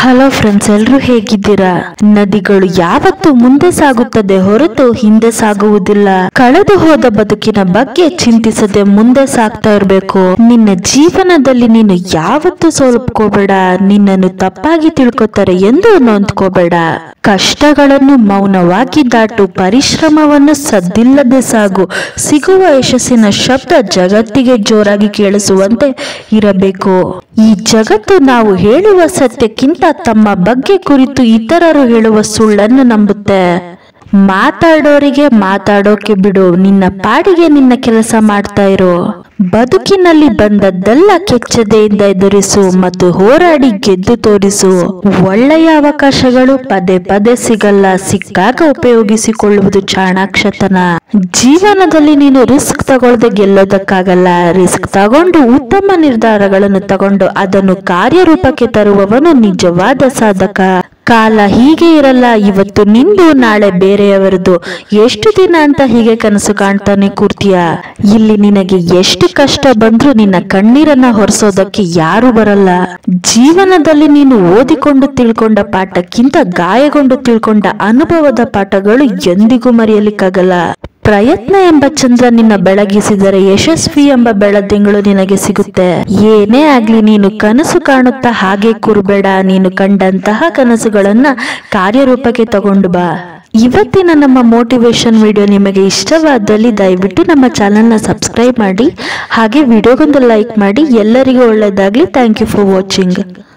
hello friends ಎಲ್ರೂ ಹೇಗಿದ್ದೀರಾ ನದಿಗಳು ಯಾವತ್ತೂ ಮುಂದೆ ಸಾಗುತ್ತದೆ ಹೊರತು ಹಿಂದೆ ಸಾಗುವುದಿಲ್ಲ ಕಳೆದು ಹೋದ ಬದುಕಿನ ಬಗ್ಗೆ ಚಿಂತಿಸದೆ ಮುಂದೆ ಸಾಗ್ತಾ ಇರಬೇಕು ನಿನ್ನ ಜೀವನದಲ್ಲಿ ನೀನು ಯಾವತ್ತೂ ಸೋಲ್ಕೋಬೇಡ ನಿನ್ನನ್ನು ತಪ್ಪಾಗಿ ತಿಳ್ಕೊತಾರೆ ಎಂದು ನೊಂದ್ಕೋಬೇಡ ಕಷ್ಟಗಳನ್ನು ಮೌನವಾಗಿ ದಾಟು ಪರಿಶ್ರಮವನ್ನು ಸದ್ದಿಲ್ಲದೆ ಸಾಗು ಸಿಗುವ ಯಶಸ್ಸಿನ ಶಬ್ದ ಜಗತ್ತಿಗೆ ಜೋರಾಗಿ ಕೇಳಿಸುವಂತೆ ಇರಬೇಕು ಈ ಜಗತ್ತು ನಾವು ಹೇಳುವ ಸತ್ಯಕ್ಕಿಂತ ತಮ್ಮ ಬಗ್ಗೆ ಕುರಿತು ಇತರರು ಹೇಳುವ ಸುಳ್ಳನ್ನು ನಂಬುತ್ತೆ ಮಾತಾಡೋರಿಗೆ ಮಾತಾಡೋಕೆ ಬಿಡು ನಿನ್ನ ಪಾಡಿಗೆ ನಿನ್ನ ಕೆಲಸ ಮಾಡ್ತಾ ಇರೋ ಬದುಕಿನಲ್ಲಿ ಬಂದದ್ದೆಲ್ಲ ಕೆಚ್ಚದೆಯಿಂದ ಎದುರಿಸು ಮತ್ತು ಹೋರಾಡಿ ಗೆದ್ದು ತೋರಿಸು ಒಳ್ಳೆಯ ಅವಕಾಶಗಳು ಪದೇ ಪದೇ ಸಿಗಲ್ಲ ಸಿಕ್ಕಾಗ ಉಪಯೋಗಿಸಿಕೊಳ್ಳುವುದು ಚಾಣಾಕ್ಷತನ ಜೀವನದಲ್ಲಿ ನೀನು ರಿಸ್ಕ್ ತಗೊಳ್ಳದೆ ಗೆಲ್ಲೋದಕ್ಕಾಗಲ್ಲ ರಿಸ್ಕ್ ತಗೊಂಡು ಉತ್ತಮ ನಿರ್ಧಾರಗಳನ್ನು ತಗೊಂಡು ಅದನ್ನು ಕಾರ್ಯರೂಪಕ್ಕೆ ತರುವವನು ನಿಜವಾದ ಸಾಧಕ ಕಾಲ ಹೀಗೆ ಇರಲ್ಲ ಇವತ್ತು ನಿಂದು ನಾಳೆ ಬೇರೆಯವರದು ಎಷ್ಟು ದಿನ ಅಂತ ಹೀಗೆ ಕನಸು ಕಾಣ್ತಾನೆ ಕೂರ್ತೀಯ ಇಲ್ಲಿ ನಿನಗೆ ಎಷ್ಟು ಕಷ್ಟ ಬಂದ್ರೂ ನಿನ್ನ ಕಣ್ಣೀರನ್ನ ಹೊರಿಸೋದಕ್ಕೆ ಯಾರು ಬರಲ್ಲ ಜೀವನದಲ್ಲಿ ನೀನು ಓದಿಕೊಂಡು ತಿಳ್ಕೊಂಡ ಪಾಠಕ್ಕಿಂತ ಗಾಯಗೊಂಡು ತಿಳ್ಕೊಂಡ ಅನುಭವದ ಪಾಠಗಳು ಎಂದಿಗೂ ಮರೆಯಲಿಕ್ಕಾಗಲ್ಲ ಪ್ರಯತ್ನ ಎಂಬ ಚಂದ್ರ ನಿನ್ನ ಬೆಳಗಿಸಿದರೆ ಯಶಸ್ವಿ ಎಂಬ ಬೆಳದಿಂಗಳು ನಿನಗೆ ಸಿಗುತ್ತೆ ಏನೇ ಆಗ್ಲಿ ನೀನು ಕನಸು ಕಾಣುತ್ತಾ ಹಾಗೆ ಕೂರ್ಬೇಡ ನೀನು ಕಂಡಂತಹ ಕನಸುಗಳನ್ನ ಕಾರ್ಯರೂಪಕ್ಕೆ ತಗೊಂಡು ಬಾ ಇವತ್ತಿನ ನಮ್ಮ ಮೋಟಿವೇಶನ್ ವಿಡಿಯೋ ನಿಮಗೆ ಇಷ್ಟವಾದಲ್ಲಿ ದಯವಿಟ್ಟು ನಮ್ಮ ಚಾನಲ್ನ ಸಬ್ಸ್ಕ್ರೈಬ್ ಮಾಡಿ ಹಾಗೆ ವಿಡಿಯೋಗೊಂದು ಲೈಕ್ ಮಾಡಿ ಎಲ್ಲರಿಗೂ ಒಳ್ಳೆಯದಾಗಲಿ ಥ್ಯಾಂಕ್ ಯು ಫಾರ್ ವಾಚಿಂಗ್